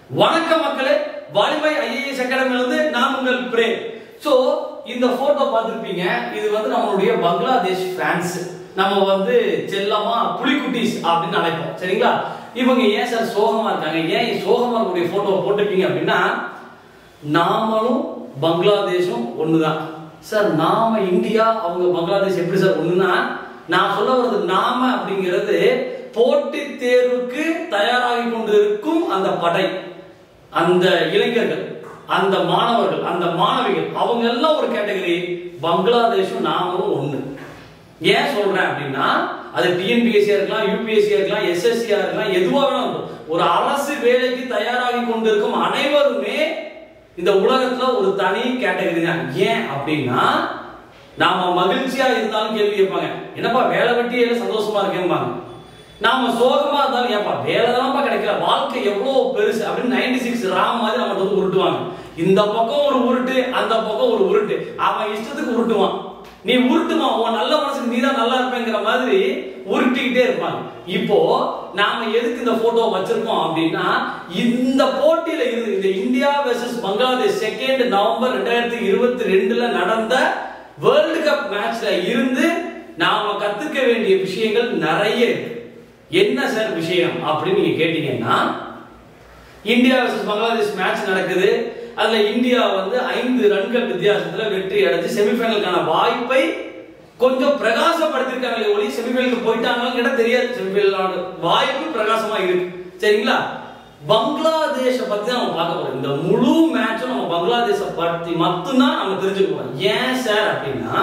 வணக்கம் மக்களே வாலிபாய் ஐஏஎஸ் அகாடமில இருந்து நான் உங்கள் பிரேம் சோ இந்த போட்டோ பார்த்திருப்பீங்க இது வந்து நம்மளுடைய பங்களாதேஷ் ஃபேன்ஸ் நம்ம வந்து செல்லமா புலிக்குட்டீஸ் அப்படின்னு அழைப்போம் சரிங்களா இவங்க ஏன் சார் சோகமா இருக்காங்க ஏன் சோகமா இருக்கக்கூடிய போட்டோ போட்டிருக்கீங்க அப்படின்னா நாமளும் பங்களாதேஷும் ஒண்ணுதான் சார் நாம இந்தியா அவங்க பங்களாதேஷ் எப்படி சார் ஒண்ணுனா நான் சொல்ல வர்றது நாம அப்படிங்கிறது போட்டித் தேர்வுக்கு தயாராகி கொண்டிருக்கும் அந்த படை அந்த இளைஞர்கள் அந்த மாணவர்கள் அந்த மாணவிகள் அவங்க எல்லாம் ஒரு கேட்டகரி பங்களாதேஷும் நாமளும் ஒண்ணு ஏன் சொல்றேன் அப்படின்னா அது டிஎன்பிஎஸ்சியா இருக்கலாம் யூபிஎஸ்சியா இருக்கலாம் எஸ்எஸ்சியா இருக்கலாம் எதுவா வேணாலும் இருக்கும். ஒரு அரசு வேலைக்கு தயாராகி கொண்டிருக்கும் அனைவருமே இந்த உலகத்துல ஒரு தனி கேட்டகரி தான் ஏன் அப்படின்னா நாம மகிழ்ச்சியா இருந்தாலும் கேள்வி கேட்பாங்க என்னப்பா வேலை வெட்டியே சந்தோஷமா இருக்கேன்பாங்க நாம சோகமா இருந்தாலும் ஏப்பா வேலை தானப்பா கிடைக்கல வாழ்க்கை எவ்வளவு பெருசு அப்படின்னு நைன்டி சிக்ஸ் ராம் மாதிரி நம்ம வந்து உருட்டுவாங்க இந்த பக்கம் ஒரு உருட்டு அந்த பக்கம் ஒரு உருட்டு அவன் இஷ்டத்துக்கு உருட்டுவான் நீ உருட்டுமா உன் நல்ல மனசுக்கு நீ தான் நல்லா இருப்பேங்கிற மாதிரி உருட்டிக்கிட்டே இருப்பாங்க இப்போ நாம எதுக்கு இந்த போட்டோ வச்சிருக்கோம் அப்படின்னா இந்த போட்டியில இருந்து இந்த India versus Bangladesh second November ரெண்டாயிரத்தி இருபத்தி ரெண்டுல நடந்த வேர்ல்டு கப் மேட்ச்ல இருந்து நாம கத்துக்க வேண்டிய விஷயங்கள் நிறைய இருக்கு என்ன சார் விஷயம் அப்படின்னு நீங்க கேட்டீங்கன்னா இந்தியா வர்சஸ் பங்களாதேஷ் மேட்ச் நடக்குது அதுல இந்தியா வந்து ஐந்து ரன்கள் வித்தியாசத்துல வெற்றி அடைஞ்சு செமிஃபைனலுக்கான வாய்ப்பை கொஞ்சம் பிரகாசப்படுத்திருக்காங்களே ஒளி செமிஃபைனலுக்கு போயிட்டாங்கன்னு கேட்டா தெரியாது செமிஃபைனல் வாய்ப்பு பிரகாசமா இருக்கு சரிங்களா பங்களாதேஷ பத்தி தான் நம்ம பார்க்க போறோம் இந்த முழு மேட்சும் நம்ம பங்களாதேஷ பத்தி மட்டும்தான் நம்ம தெரிஞ்சுக்க போறோம் ஏன் சார் அப்படின்னா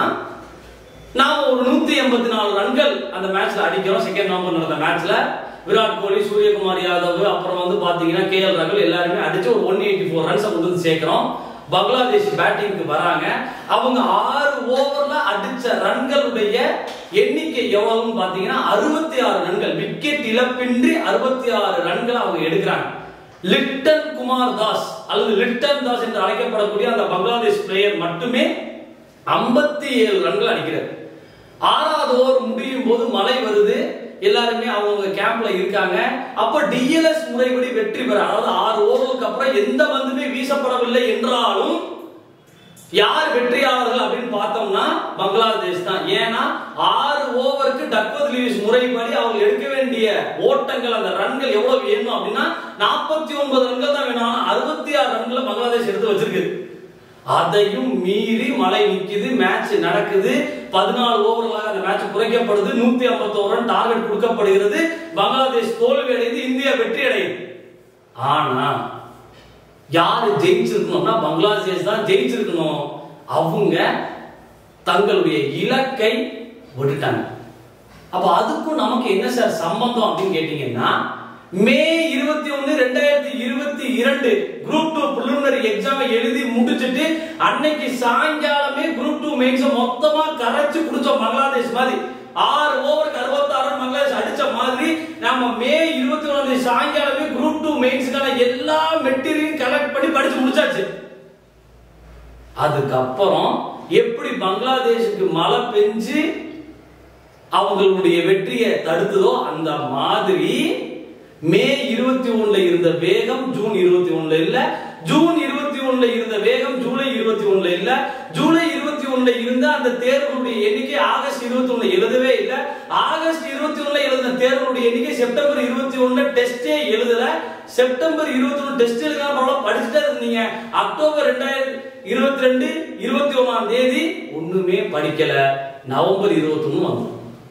நாம ஒரு நூத்தி எண்பத்தி நாலு ரன்கள் அந்த மேட்ச்ல அடிக்கிறோம் செகண்ட் நவம்பர் நடந்த மேட்ச்ல விராட் கோலி சூரியகுமார் யாதவ் அப்புறம் வந்து பாத்தீங்கன்னா கே எல் ராகுல் எல்லாருமே அடிச்சு ஒரு ஒன் எயிட்டி ஃபோர் ரன்ஸ் கொண்டு வந்து சேர்க்கிறோம் பங்களாதேஷ் பேட்டிங்க்கு வராங்க அவங்க ஆறு ஓவர்ல அடிச்ச ரன்களுடைய எண்ணிக்கை எவ்வளவுன்னு பாத்தீங்கன்னா அறுபத்தி ஆறு ரன்கள் விக்கெட் இழப்பின்றி அறுபத்தி ஆறு ரன்கள் அவங்க எடுக்கிறாங்க லிட்டன் குமார் தாஸ் அல்லது லிட்டன் தாஸ் என்று அழைக்கப்படக்கூடிய அந்த பங்களாதேஷ் பிளேயர் மட்டுமே ஐம்பத்தி ஏழு ரன்கள் அடிக்கிறார் ஆறாவது ஓவர் முடியும் போது மழை வருது எல்லாருமே அவங்க கேம்ப்ல இருக்காங்க அப்ப டிஎல்எஸ் முறைப்படி வெற்றி பெற அதாவது ஆறு ஓவருக்கு அப்புறம் எந்த பந்துமே வீசப்படவில்லை என்றாலும் யார் வெற்றியாளர்கள் அப்படின்னு பார்த்தோம்னா பங்களாதேஷ் தான் ஏன்னா ஆறு ஓவருக்கு டக்வத் லீவிஸ் முறைப்படி அவங்க எடுக்க வேண்டிய ஓட்டங்கள் அந்த ரன்கள் எவ்வளவு வேணும் அப்படின்னா நாற்பத்தி ஒன்பது ரன்கள் தான் வேணும் ஆனா அறுபத்தி ஆறு ரன்களை பங்களாதேஷ் எடுத்து வச்சிருக்கு அதையும் மீறி மழை நிக்குது மேட்ச் நடக்குது பதினாலு ஓவர்களாக அந்த மேட்ச் குறைக்கப்படுது நூத்தி ஐம்பத்தோரு ரன் டார்கெட் கொடுக்கப்படுகிறது பங்களாதேஷ் தோல்வி அடைந்து இந்தியா வெற்றி அடையுது ஆனா யாரு ஜெயிச்சிருக்கணும்னா பங்களாதேஷ் தான் ஜெயிச்சிருக்கணும் அவங்க தங்களுடைய இலக்கை விட்டுட்டாங்க அப்ப அதுக்கும் நமக்கு என்ன சார் சம்பந்தம் அப்படின்னு கேட்டீங்கன்னா மே இருபத்தி ஒன்னு ரெண்டாயிரத்தி இருபத்தி இரண்டு குரூப் டூ பிரிலிமினரி எக்ஸாம் எழுதி முடிச்சிட்டு அன்னைக்கு சாயங்காலமே குரூப் டூ மெயின்ஸ் மொத்தமா கரைச்சு குடிச்சோம் பங்களாதேஷ் மாதிரி ஆறு ஓவருக்கு அறுபத்தாறு பங்களாதேஷ் அடிச்ச மாதிரி நாம மே இருபத்தி ஒன்னாம் சாயங்காலமே குரூப் டூ மெயின்ஸுக்கான எல்லா மெட்டீரியல் கலெக்ட் பண்ணி படிச்சு முடிச்சாச்சு அதுக்கப்புறம் எப்படி பங்களாதேஷுக்கு மழை பெஞ்சு அவங்களுடைய வெற்றியை தடுத்ததோ அந்த மாதிரி மே இருபத்தி ஒண்ணுல இருந்த வேகம் ஜூன் இருபத்தி ஒண்ணுல இல்ல ஜூன் இருபத்தி ஒண்ணுல இருந்த வேகம் ஜூலை இருபத்தி ஒண்ணுல இல்ல ஜூலை இருபத்தி ஒண்ணுல இருந்த அந்த தேர்வுடைய எண்ணிக்கை ஆகஸ்ட் இருபத்தி ஒண்ணுல எழுதவே இல்ல ஆகஸ்ட் இருபத்தி ஒண்ணுல எழுதின தேர்வுடைய எண்ணிக்கை செப்டம்பர் இருபத்தி ஒண்ணுல டெஸ்டே எழுதல செப்டம்பர் இருபத்தி ஒண்ணு டெஸ்ட் எழுதாம படிச்சுட்டே இருந்தீங்க அக்டோபர் ரெண்டாயிரத்தி இருபத்தி ரெண்டு இருபத்தி ஒண்ணாம் தேதி ஒண்ணுமே படிக்கல நவம்பர் இருபத்தி ஒண்ணு வந்தோம்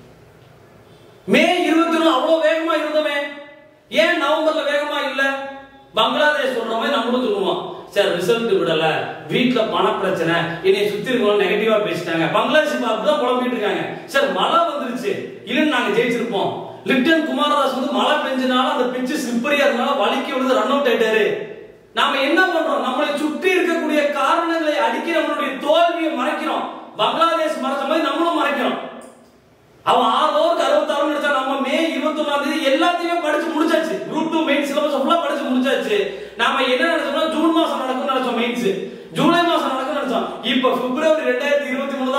மே இருபத்தி ஒண்ணு அவ்வளவு வேகமா இருந்தோமே ஏன் நவம்பர்ல வேகமா இல்ல பங்களாதேஷ் சொல்ற மாதிரி நம்மளும் சொல்லுவோம் சார் ரிசல்ட் விடல வீட்ல பண பிரச்சனை என்னை சுத்தி இருக்கவங்க நெகட்டிவா பேசிட்டாங்க பங்களாதேஷ் தான் புலம்பிட்டு இருக்காங்க சார் மழை வந்துருச்சு இல்லைன்னு நாங்க ஜெயிச்சிருப்போம் லிப்டன் குமாரதாஸ் வந்து மழை பெஞ்சனால அந்த பிச்சு ஸ்லிப்பரியா இருந்தால வலிக்கு விழுந்து ரன் அவுட் ஆயிட்டாரு நாம என்ன பண்றோம் நம்மளை சுற்றி இருக்கக்கூடிய காரணங்களை அடிக்க நம்மளுடைய தோல்வியை மறைக்கிறோம் பங்களாதேஷ் மறைச்ச மாதிரி நம்மளும் மறைக்கிறோம் அவன் ஆறு ஓவருக்கு அறுபத்தாறு நினைச்சா நம்ம மே இருபத்தி ஒன்னாம் தேதி எல்லாத்தையுமே படிச்சு முடிச்சாச்சு குரூப் டூ மெயின் சிலபஸ் ஃபுல்லா படிச்சு முடிச்சாச்சு நாம என்ன நினைச்சோம்னா ஜூன் மாசம் நடக்கும் நினைச்சோம் மெயின்ஸ் ஜூலை மாசம் நடக்கும் நினைச்சோம் இப்ப பிப்ரவரி ரெண்டாயிரத்தி இருபத்தி மூணு தான்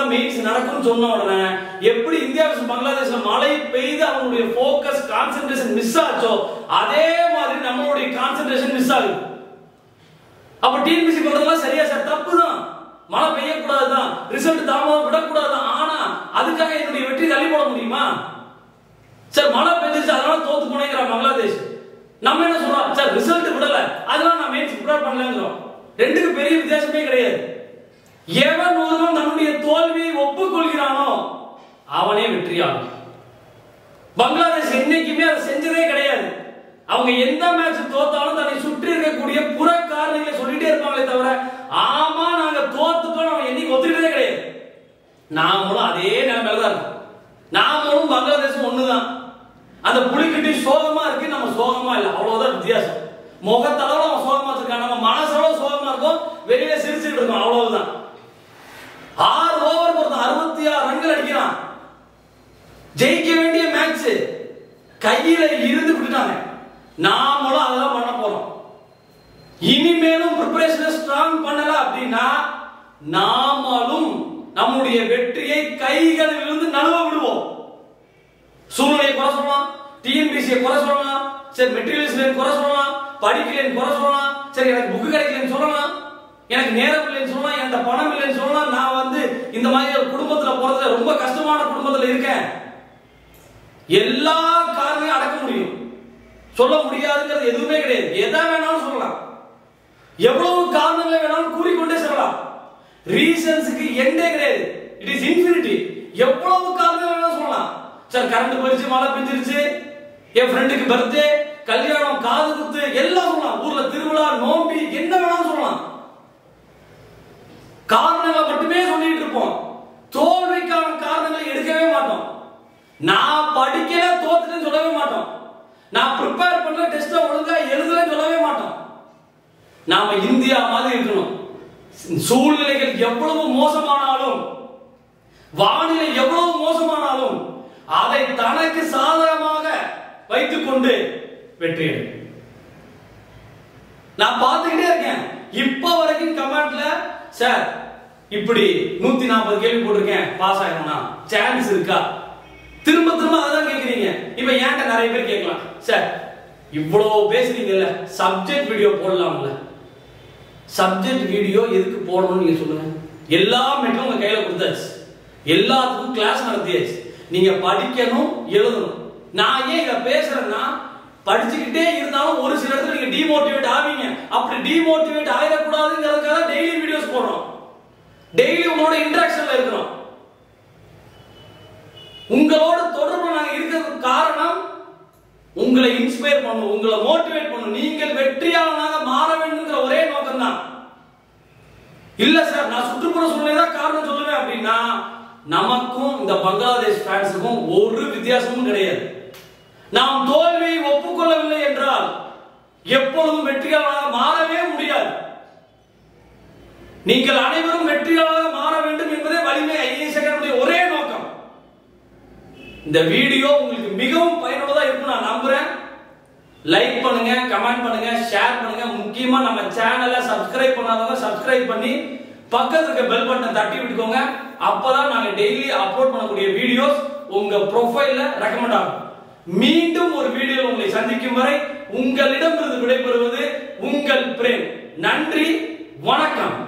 தான் மெயின்ஸ் நடக்கும்னு சொன்ன உடனே எப்படி இந்தியா versus பங்களாதேஷ்ல மழை பெய்து அவங்களுடைய ஃபோக்கஸ் கான்சென்ட்ரேஷன் மிஸ் ஆச்சோ அதே மாதிரி நம்மளுடைய கான்சென்ட்ரேஷன் மிஸ் ஆகுது அப்ப டிஎன்பிசி பண்றதெல்லாம் சரியா சார் தப்பு தான் மழை பெய்யக்கூடாது தான் ரிசல்ட் தாமதம் விடக்கூடாது தான் ஆனா அதுக்காக என்னுடைய வெற்றி தள்ளி போட முடியுமா சார் மழை பெஞ்சிருச்சு அதனால தோத்து போனேங்கிறான் பங்களாதேஷ் நம்ம என்ன சொல்றோம் சார் ரிசல்ட் விடல அதெல்லாம் நான் மெயின்ஸ் ப்ரிப்பேர் பண்ணலங்கிறோம் ரெண்டுக்கு பெரிய வித்தியாசமே கிடையாது எவன் ஒருவன் தன்னுடைய தோல்வியை ஒப்புக்கொள்கிறானோ அவனே வெற்றியாகும் பங்களாதேஷ் என்னைக்குமே அதை செஞ்சதே கிடையாது அவங்க எந்த மேட்ச் தோத்தாலும் தன்னை சுற்றி இருக்கக்கூடிய புற காரணிகளை சொல்லிட்டே இருப்பாங்களே தவிர ஆமா நாங்க தோத்துட்டோம் நம்ம என்னைக்கு ஒத்துக்கிட்டதே கிடையாது நாமளும் அதே நிலைமையில தான் இருக்கோம் நாமளும் பங்களாதேஷும் ஒண்ணுதான் அந்த புலிக்கிட்டி சோகமா இருக்கு நம்ம சோகமா இல்ல அவ்வளவுதான் வித்தியாசம் முகத்தளவுல அவன் சோகமா வச்சிருக்கான் நம்ம மனசளவு சோகமா இருக்கும் வெளியில சிரிச்சுட்டு இருக்கோம் அவ்வளவுதான் ஆறு ஓவர் பொறுத்த அறுபத்தி ஆறு ரன்கள் அடிக்கிறான் ஜெயிக்க வேண்டிய மேட்ச் கையில இருந்து விட்டுட்டாங்க நாமளும் அதெல்லாம் பண்ண போறோம் இனிமேலும் ப்ரிப்பரேஷனை ஸ்ட்ராங் பண்ணல அப்படின்னா நாமளும் நம்முடைய வெற்றியை கைகளில் இருந்து நழுவ விடுவோம் சூழ்நிலையை குறை சொல்லலாம் டிஎன்பிசியை குறை சொல்லலாம் சரி மெட்டீரியல்ஸ் குறை சொல்லலாம் படிக்கலைன்னு குறை சொல்லலாம் சரி எனக்கு புக்கு கிடைக்கலன்னு சொல்லலாம் எனக்கு நேரம் இல்லைன்னு சொல்லலாம் என்கிட்ட பணம் இல்லைன்னு சொல்லலாம் நான் வந்து இந்த மாதிரி ஒரு குடும்பத்துல போறதுல ரொம்ப கஷ்டமான குடும்பத்துல இருக்கேன் எல்லா காரணங்களையும் அடக்க முடியும் சொல்ல முடியாதுங்கிறது எதுவுமே கிடையாது எதை வேணாலும் சொல்லலாம் எவ்வளவு காரணங்களை வேணாலும் கூறிக்கொண்டே செல்லலாம் ரீசன்ஸுக்கு எண்டே கிடையாது இட் இஸ் இன்ஃபினிட்டி எவ்வளவு காரணங்கள் வேணாலும் சொல்லலாம் சார் கரண்ட் போயிருச்சு மழை பெஞ்சிருச்சு என் ஃப்ரெண்டுக்கு பர்த்டே கல்யாணம் காது குத்து எல்லாம் சொல்லலாம் ஊர்ல திருவிழா நோம்பி என்ன வேணாலும் சொல்லலாம் காரணங்களை மட்டுமே சொல்லிட்டு இருப்போம் தோல்விக்கான காரணங்களை எடுக்கவே மாட்டோம் நான் படிக்கல தோத்துட்டேன்னு சொல்லவே மாட்டோம் நான் ப்ரிப்பேர் பண்ணல டெஸ்ட ஒழுங்கா எழுதலன்னு சொல்லவே மாட்டோம் நாம இந்தியா மாதிரி இருக்கணும் சூழ்நிலைகள் எவ்வளவு மோசமானாலும் வானிலை எவ்வளவு மோசமானாலும் அதை தனக்கு சாதகமாக வைத்துக் கொண்டு வெற்றி அடை. நான் பார்த்துக்கிட்டே இருக்கேன் இப்ப வரைக்கும் கமெண்ட்ல சார் இப்படி நூத்தி நாற்பது கேள்வி போட்டிருக்கேன் பாஸ் ஆகணும்னா சான்ஸ் இருக்கா திரும்ப திரும்ப அதான் கேக்குறீங்க இப்ப ஏன்ட்ட நிறைய பேர் கேட்கலாம் சார் இவ்வளவு பேசுறீங்கல்ல சப்ஜெக்ட் வீடியோ போடலாம்ல சப்ஜெக்ட் வீடியோ எதுக்கு போடணும்னு நீங்க சொல்லுங்க எல்லா மெட்டும் உங்க கையில கொடுத்தாச்சு எல்லாத்துக்கும் கிளாஸ் நடத்தியாச்சு நீங்க படிக்கணும் எழுதணும் நான் ஏன் இத பேசுறேன்னா படிச்சுக்கிட்டே இருந்தாலும் ஒரு சில இடத்துல நீங்க டிமோட்டிவேட் ஆவீங்க அப்படி டிமோட்டிவேட் ஆயிடக்கூடாதுங்கிறதுக்காக டெய்லி வீடியோஸ் போடுறோம் டெய்லி உங்களோட இன்டராக்ஷன்ல இருக்கிறோம் உங்களோட தொடர்பு நாங்க இருக்கிறதுக்கு காரணம் உங்களை இன்ஸ்பயர் பண்ணும் உங்களை மோட்டிவேட் பண்ணும் நீங்கள் வெற்றியாளனாக மாற வேண்டும்ங்கிற ஒரே நோக்கம் தான் இல்ல சார் நான் சுற்றுப்புற சூழ்நிலை தான் காரணம் சொல்லுவேன் அப்படின்னா நமக்கும் இந்த பங்களாதேஷ் ஃபேன்ஸுக்கும் ஒரு வித்தியாசமும் கிடையாது நாம் தோல்வியை ஒப்புக்கொள்ளவில்லை என்றால் எப்பொழுதும் வெற்றியாளராக மாறவே முடியாது நீங்கள் அனைவரும் வெற்றியாளராக மாற வேண்டும் என்பதே வலிமை ஐஏஎஸ் அகாடமியுடைய ஒரே நோக்கம் இந்த வீடியோ உங்களுக்கு மிகவும் பயனுள்ளதா இருக்கும் நான் நம்புறேன் லைக் பண்ணுங்க கமெண்ட் பண்ணுங்க ஷேர் பண்ணுங்க முக்கியமா நம்ம சேனலை சப்ஸ்கிரைப் பண்ணாதவங்க சப்ஸ்கிரைப் பண்ணி பக்கத்துல இருக்க பெல் பட்டனை தட்டி விட்டுக்கோங்க அப்பதான் நாங்க டெய்லி அப்லோட் பண்ணக்கூடிய வீடியோஸ் உங்க ப்ரொஃபைல்ல ரெக்கமெண்ட் ஆகும் மீண்டும் ஒரு வீடியோ உங்களை சந்திக்கும் வரை உங்களிடமிருந்து விடைபெறுவது உங்கள் பிரேம் நன்றி வணக்கம்